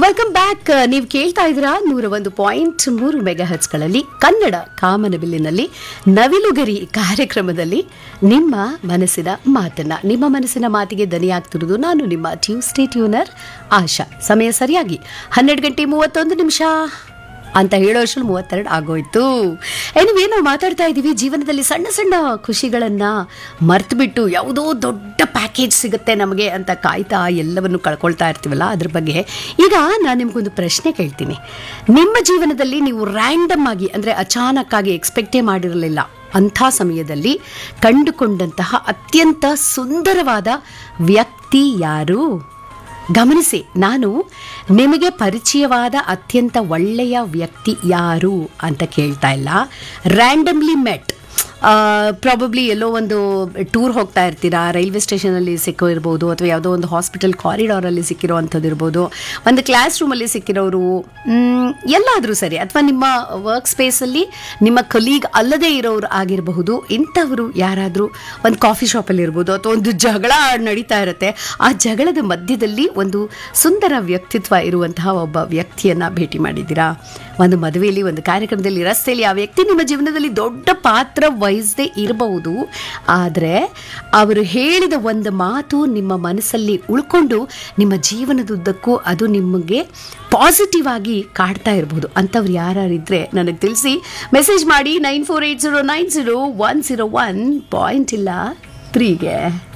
welcome back ನೀವು ಕೇಳ್ತಾ ಇದ್ದೀರಾ ನೂರ ಒಂದು ಪಾಯಿಂಟ್ ಮೂರು ಮೆಗಾ ಹರ್ಟ್ಸ್ಗಳಲ್ಲಿ ಕನ್ನಡ ಕಾಮನಬಿಲ್ಲಿನಲ್ಲಿ ನವಿಲುಗರಿ ಕಾರ್ಯಕ್ರಮದಲ್ಲಿ ನಿಮ್ಮ ಮನಸ್ಸಿನ ಮಾತನ್ನ ನಿಮ್ಮ ಮನಸ್ಸಿನ ಮಾತಿಗೆ ದನಿಯಾಗ್ತಿರೋದು ನಾನು ನಿಮ್ಮ ಟ್ಯೂಸ್ಡೇ ಟ್ಯೂನರ್ ಆಶಾ ಸಮಯ ಸರಿಯಾಗಿ ಹನ್ನೆರಡು ಗಂಟೆ ಮೂವತ್ತೊಂದು ನಿಮಿಷ ಅಂತ ಹೇಳೋ ಅಷ್ಟು ಮೂವತ್ತೆರಡು ಆಗೋಯ್ತು ಎನಿವೇ ನಾವು ಮಾತಾಡ್ತಾ ಇದ್ದೀವಿ ಜೀವನದಲ್ಲಿ ಸಣ್ಣ ಸಣ್ಣ ಖುಷಿಗಳನ್ನು ಮರ್ತುಬಿಟ್ಟು ಯಾವುದೋ ದೊಡ್ಡ ಪ್ಯಾಕೇಜ್ ಸಿಗುತ್ತೆ ನಮಗೆ ಅಂತ ಕಾಯ್ತಾ ಎಲ್ಲವನ್ನು ಕಳ್ಕೊಳ್ತಾ ಇರ್ತೀವಲ್ಲ ಅದ್ರ ಬಗ್ಗೆ ಈಗ ನಾನು ನಿಮಗೊಂದು ಪ್ರಶ್ನೆ ಕೇಳ್ತೀನಿ ನಿಮ್ಮ ಜೀವನದಲ್ಲಿ ನೀವು ರ್ಯಾಂಡಮ್ ಆಗಿ ಅಂದರೆ ಅಚಾನಕ್ಕಾಗಿ ಎಕ್ಸ್ಪೆಕ್ಟೇ ಮಾಡಿರಲಿಲ್ಲ ಅಂಥ ಸಮಯದಲ್ಲಿ ಕಂಡುಕೊಂಡಂತಹ ಅತ್ಯಂತ ಸುಂದರವಾದ ವ್ಯಕ್ತಿ ಯಾರು ಗಮನಿಸಿ ನಾನು ನಿಮಗೆ ಪರಿಚಯವಾದ ಅತ್ಯಂತ ಒಳ್ಳೆಯ ವ್ಯಕ್ತಿ ಯಾರು ಅಂತ ಕೇಳ್ತಾ ಇಲ್ಲ ರ್ಯಾಂಡಮ್ಲಿ ಮೆಟ್ ಪ್ರಾಬಬ್ಲಿ ಎಲ್ಲೋ ಒಂದು ಟೂರ್ ಹೋಗ್ತಾ ಇರ್ತೀರಾ ರೈಲ್ವೆ ಸ್ಟೇಷನಲ್ಲಿ ಸಿಕ್ಕೋ ಇರ್ಬೋದು ಅಥವಾ ಯಾವುದೋ ಒಂದು ಹಾಸ್ಪಿಟಲ್ ಕಾರಿಡಾರಲ್ಲಿ ಸಿಕ್ಕಿರೋ ಅಂಥದ್ದು ಇರ್ಬೋದು ಒಂದು ಕ್ಲಾಸ್ ರೂಮಲ್ಲಿ ಸಿಕ್ಕಿರೋರು ಮ್, ಎಲ್ಲಾದರೂ ಸರಿ ಅಥವಾ ನಿಮ್ಮ ವರ್ಕ್ ಸ್ಪೇಸಲ್ಲಿ ನಿಮ್ಮ ಕಲೀಗ್ ಅಲ್ಲದೇ ಇರೋರು ಆಗಿರಬಹುದು ಇಂಥವರು ಯಾರಾದರೂ ಒಂದು ಕಾಫಿ ಶಾಪಲ್ಲಿ ಇರ್ಬೋದು ಅಥವಾ ಒಂದು ಜಗಳ ನಡೀತಾ ಇರುತ್ತೆ ಆ ಜಗಳದ ಮಧ್ಯದಲ್ಲಿ ಒಂದು ಸುಂದರ ವ್ಯಕ್ತಿತ್ವ ಇರುವಂತಹ ಒಬ್ಬ ವ್ಯಕ್ತಿಯನ್ನು ಭೇಟಿ ಮಾಡಿದ್ದೀರಾ ಒಂದು ಮದುವೆಯಲ್ಲಿ ಒಂದು ಕಾರ್ಯಕ್ರಮದಲ್ಲಿ ರಸ್ತೆಯಲ್ಲಿ ಆ ವ್ಯಕ್ತಿ ನಿಮ್ಮ ಜೀವನದಲ್ಲಿ ದೊಡ್ಡ ಪಾತ್ರ ವಹಿಸದೇ ಇರಬಹುದು ಆದರೆ ಅವರು ಹೇಳಿದ ಒಂದು ಮಾತು ನಿಮ್ಮ ಮನಸ್ಸಲ್ಲಿ ಉಳ್ಕೊಂಡು ನಿಮ್ಮ ಜೀವನದುದ್ದಕ್ಕೂ ಅದು ನಿಮಗೆ ಪಾಸಿಟಿವ್ ಆಗಿ ಕಾಡ್ತಾ ಇರಬಹುದು ಅಂಥವ್ರು ಯಾರಿದ್ರೆ ನನಗೆ ತಿಳಿಸಿ ಮೆಸೇಜ್ ಮಾಡಿ nine four eight zero nine zero one zero one point ಇಲ್ಲ ತ್ರೀಗೆ